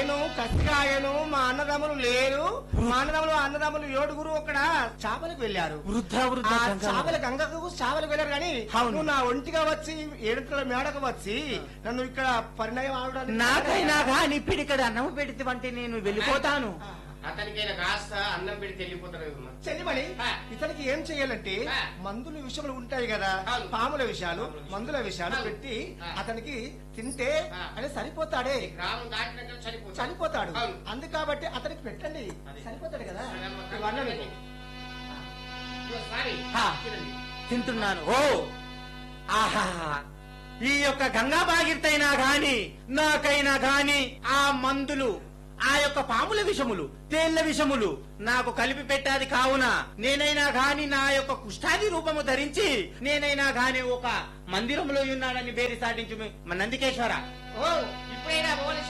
నేను కసిగాయను మా అన్నదమ్ములు లేరు మా అన్నదమ్ములు అన్నదమ్ములు ఏడుగురు అక్కడ చేపలకు వెళ్ళారు వృద్ధ వృద్ధ ఆ గంగమ్మ. చేపల గంగకు చేపలకు వెళ్ళారు కానీ అవును. నువ్వు నా ఒంటిగా వచ్చి ఏడుకల మేడకు వచ్చి నన్ను ఇక్కడ పరిణయం ఆడడానికి నాకైనా కానీ పిడికడ అన్నం పెడితే అంటే నేను వెళ్ళిపోతాను అతనికైనా కాస్త అన్నం పెడితే వెళ్ళిపోతారు కదమ్మా. చెల్లిమణి ఆ. ఇతనికి ఏం చేయాలంటే ఆ. మందుల విషయాలు ఉంటాయి కదా అవును. పాముల విషయాలు పాముల విషయాలు. మందుల విషయాలు అవును. పెట్టి ఆ. అతనికి తింటే ఆ. అది సరిపోతాడే గ్రామం దాటినాక చనిపోతాడు చనిపోతాడు అవును. అందు కాబట్టి అతనికి పెట్టండి అది. సరిపోతాడు కదా సరే అమ్మ, ఇవి అన్నం తినండి. నీకు. ఇదిగో సారీ ఆ. తినండి. తింటున్నాను ఓ ఆహా ఈ యొక్క గంగా బాగిర్తైనా గాని నాకైనా గాని ఆ మందులు ఆ యొక్క పాముల విషములు తేళ్ల విషములు నాకు కలిపి పెట్టాది కావున నేనైనా గాని నా యొక్క కుష్ఠాది రూపము ధరించి నేనైనా గాని ఒక మందిరంలో ఉన్నాడని బేరి సాటించు నందికేశ్వర ఓ ఇప్పుడైనా పోలీసు